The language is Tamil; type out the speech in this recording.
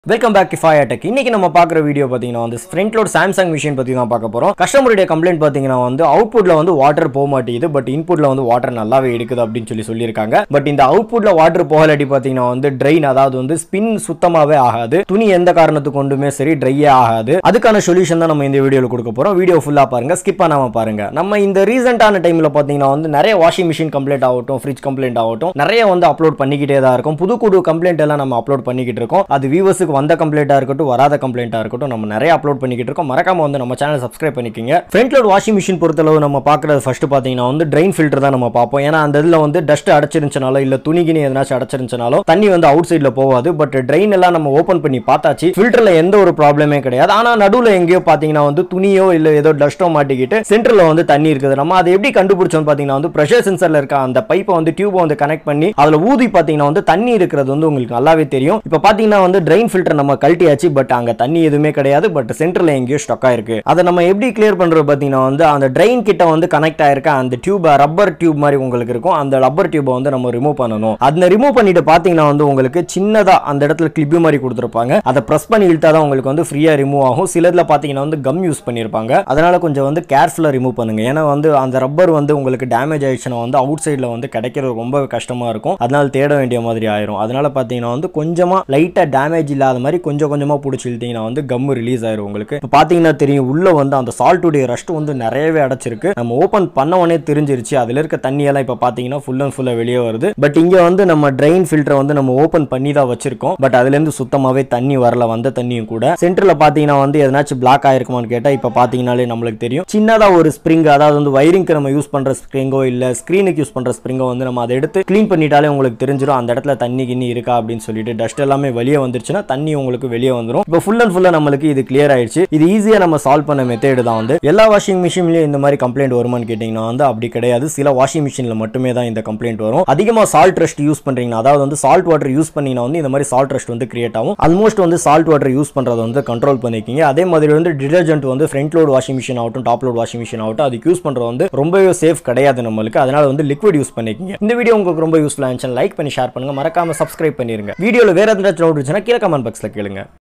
welcome back to fire tech இன்னைக்கு நம்ம பார்க்குற வீடியோ பார்த்தீங்கன்னா வந்து ஃப்ரண்ட் லோட் சாம்சங் மிஷின் பற்றி தான் பார்க்க போகிறோம் கஸ்டமருடைய கம்ப்ளைண்ட் பார்த்தீங்கன்னா வந்து அவுட்புட்டில் வந்து வாட்டர் போக மாட்டேங்குது பட் இன்புட்டில் வந்து வாட்டர் நல்லாவே எடுக்குது அப்படின்னு சொல்லி சொல்லியிருக்காங்க பட் இந்த அவுட்புட்டில் வாட்டர் போகலாட்டி பார்த்தீங்கன்னா வந்து ட்ரெயின் அதாவது வந்து ஸ்பின் சுத்தமாகவே ஆகாது துணி எந்த காரணத்துக்கு கொண்டுமே சரி ட்ரையே ஆகாது அதுக்கான சொல்யூஷன் தான் நம்ம இந்த வீடியோவில் கொடுக்க போகிறோம் வீடியோ ஃபுல்லாக பாருங்க ஸ்கிப் பண்ணாமல் பாருங்க நம்ம இந்த ரீசெண்டான டைமில் பார்த்தீங்கன்னா வந்து நிறைய வாஷிங் மிஷின் கம்ப்ளைண்ட் ஆகட்டும் ஃப்ரிட்ஜ் கம்ப்ளைண்ட் ஆகட்டும் நிறைய வந்து அப்லோட் பண்ணிக்கிட்டே தான் இருக்கும் புது புது கம்ப்ளைண்ட் எல்லாம் நம்ம அப்லோட் பண்ணிக்கிட்டு இருக்கோம் அது வியூவர்ஸுக்கு வந்த கம்ப்ளைண்ட்டாக இருக்கட்டும் வராத கம்ப்ளைண்ட்டாக இருக்கட்டும் நம்ம நிறைய அப்லோட் பண்ணிக்கிட்டு இருக்கோம் மறக்காம வந்து நம்ம சேனல் சப்ஸ்கிரைப் பண்ணிக்கோங்க ஃப்ரண்ட் லோட் வாஷிங் மிஷின் பொறுத்தளவு நம்ம பார்க்குறது ஃபர்ஸ்ட் பார்த்தீங்கன்னா வந்து ட்ரெயின் ஃபில்டர் தான் நம்ம பார்ப்போம் ஏன்னா அந்த இதில் வந்து டஸ்ட் அடைச்சிருந்துச்சனாலோ இல்லை துணிகினி எதனாச்சும் அடைச்சிருந்துச்சனாலோ தண்ணி வந்து அவுட் சைடில் போகாது பட் ட்ரெயின் எல்லாம் நம்ம ஓப்பன் பண்ணி பார்த்தாச்சு ஃபில்டரில் எந்த ஒரு ப்ராப்ளமே கிடையாது ஆனால் நடுவில் எங்கேயோ பார்த்தீங்கன்னா வந்து துணியோ இல்லை ஏதோ டஸ்ட்டோ மாட்டிக்கிட்டு சென்டரில் வந்து தண்ணி இருக்குது நம்ம அதை எப்படி கண்டுபிடிச்சோம் பார்த்தீங்கன்னா வந்து ப்ரெஷர் சென்சரில் இருக்க அந்த பைப்பை வந்து டியூபை வந்து கனெக்ட் பண்ணி அதில் ஊதி பார்த்தீங்கன்னா வந்து தண்ணி இருக்கிறது வந்து உங்களுக்கு நல்லாவே தெரியும் இப்போ பார்த்தீங்கன்னா வந்து ட்ரெயின் ஃபில்டர் நம்ம கழட்டியாச்சு பட் அங்கே தண்ணி எதுவுமே கிடையாது பட் சென்டரில் எங்கேயோ ஸ்டக் ஆயிருக்கு அதை நம்ம எப்படி கிளியர் பண்ணுறது பார்த்தீங்கன்னா வந்து அந்த ட்ரெயின் கிட்ட வந்து கனெக்ட் ஆயிருக்க அந்த டியூப் ரப்பர் டியூப் மாதிரி உங்களுக்கு இருக்கும் அந்த ரப்பர் டியூபை வந்து நம்ம ரிமூவ் பண்ணணும் அந்த ரிமூவ் பண்ணிட்டு பார்த்தீங்கன்னா வந்து உங்களுக்கு சின்னதாக அந்த இடத்துல கிளிப்பு மாதிரி கொடுத்துருப்பாங்க அதை ப்ரெஸ் பண்ணி இழுத்தா தான் உங்களுக்கு வந்து ஃப்ரீயாக ரிமூவ் ஆகும் சிலதில் பார்த்தீங்கன்னா வந்து கம் யூஸ் பண்ணியிருப்பாங்க அதனால கொஞ்சம் வந்து கேர்ஃபுல்லாக ரிமூவ் பண்ணுங்க ஏன்னா வந்து அந்த ரப்பர் வந்து உங்களுக்கு டேமேஜ் ஆயிடுச்சுன்னா வந்து அவுட் சைடில் வந்து கிடைக்கிறது ரொம்ப கஷ்டமாக இருக்கும் அதனால தேட வேண்டிய மாதிரி ஆயிரும் அதனால பார்த்தீங்கன்னா வந்து கொஞ்சமாக லைட்டாக டேமேஜ் இல்லாத மாதிரி கொஞ்சம் கொஞ்சமாக பிடிச்சி இழுத்தீங்கன்னா வந்து கம் ரிலீஸ் ஆயிரும் உங்களுக்கு இப்போ பார்த்தீங்கன்னா தெரியும் உள்ள வந்து அந்த சால்ட்டுடைய ரஸ்ட் வந்து நிறையவே அடைச்சிருக்கு நம்ம ஓப்பன் பண்ண உடனே தெரிஞ்சிருச்சு அதில் இருக்க தண்ணியெல்லாம் இப்போ பார்த்தீங்கன்னா ஃபுல் அண்ட் ஃபுல்லாக வெளியே வருது பட் இங்கே வந்து நம்ம ட்ரெயின் ஃபில்டரை வந்து நம்ம ஓப்பன் பண்ணி தான் வச்சிருக்கோம் பட் அதுலேருந்து சுத்தமாகவே தண்ணி வரல வந்த தண்ணியும் கூட சென்டரில் பார்த்தீங்கன்னா வந்து எதனாச்சும் பிளாக் ஆயிருக்குமான்னு கேட்டால் இப்போ பார்த்தீங்கனாலே நம்மளுக்கு தெரியும் சின்னதாக ஒரு ஸ்ப்ரிங் அதாவது வந்து வயரிங்க்கு நம்ம யூஸ் பண்ணுற ஸ்ப்ரிங்கோ இல்லை ஸ்க்ரீனுக்கு யூஸ் பண்ணுற ஸ்ப்ரிங்கோ வந்து நம்ம அதை எடுத்து க்ளீன் பண்ணிட்டாலே உங்களுக்கு தெரிஞ்சிடும் அந்த இடத்துல தண்ணி கிண்ணி இருக்கா அப்படின்னு சொல்லிட்டு டஸ்ட் எல்லாமே வெளியே வந்துருச்சுன்னா தண்ணி உங்களுக்கு வெளியே வந்துடும் இப்போ ஃபுல் அண்ட் ஃபுல்லாக நம்மளுக்கு இது கிளியர் ஆயிடுச்சு இது ஈஸியாக நம்ம சால்வ் பண்ண மெத்தேடு தான் வந்து எல்லா வாஷிங் மிஷின்லையும் இந்த மாதிரி கம்ப்ளைண்ட் வருமான்னு கேட்டிங்கன்னா வந்து அப்படி கிடையாது சில வாஷிங் மிஷினில் மட்டுமே தான் இந்த கம்ப்ளைண்ட் வரும் அதிகமாக சால்ட் ரெஸ்ட் யூஸ் பண்ணுறீங்கன்னா அதாவது வந்து சால்ட் வாட்டர் யூஸ் பண்ணீங்கன்னா வந்து இந்த மாதிரி சால்ட் ரெஸ்ட் வந்து கிரியேட் ஆகும் ஆல்மோஸ்ட் வந்து சால்ட் வாட்டர் யூஸ் பண்ணுறதை வந்து கண்ட்ரோல் பண்ணிக்கிங்க அதே மாதிரி வந்து டிடர்ஜென்ட் வந்து ஃப்ரண்ட் லோட் வாஷிங் மிஷின் ஆகட்டும் டாப் லோட் வாஷிங் மிஷின் ஆகட்டும் அதுக்கு யூஸ் பண்ணுறது வந்து ரொம்பவே சேஃப் கிடையாது நம்மளுக்கு அதனால வந்து லிக்விட் யூஸ் பண்ணிக்கிங்க இந்த வீடியோ உங்களுக்கு ரொம்ப யூஸ்ஃபுல்லாக இருந்துச்சு லைக் பண்ணி ஷேர் பண்ணுங்க மறக்காம சப்ஸ்கிரைப் பண்ணிருங்க வீடியோவில் வேற ஏதாச்சும் டவுட் இருந்துச்சுன்னா கீழே கமெண்ட் பாக்ஸில் கேளுங்க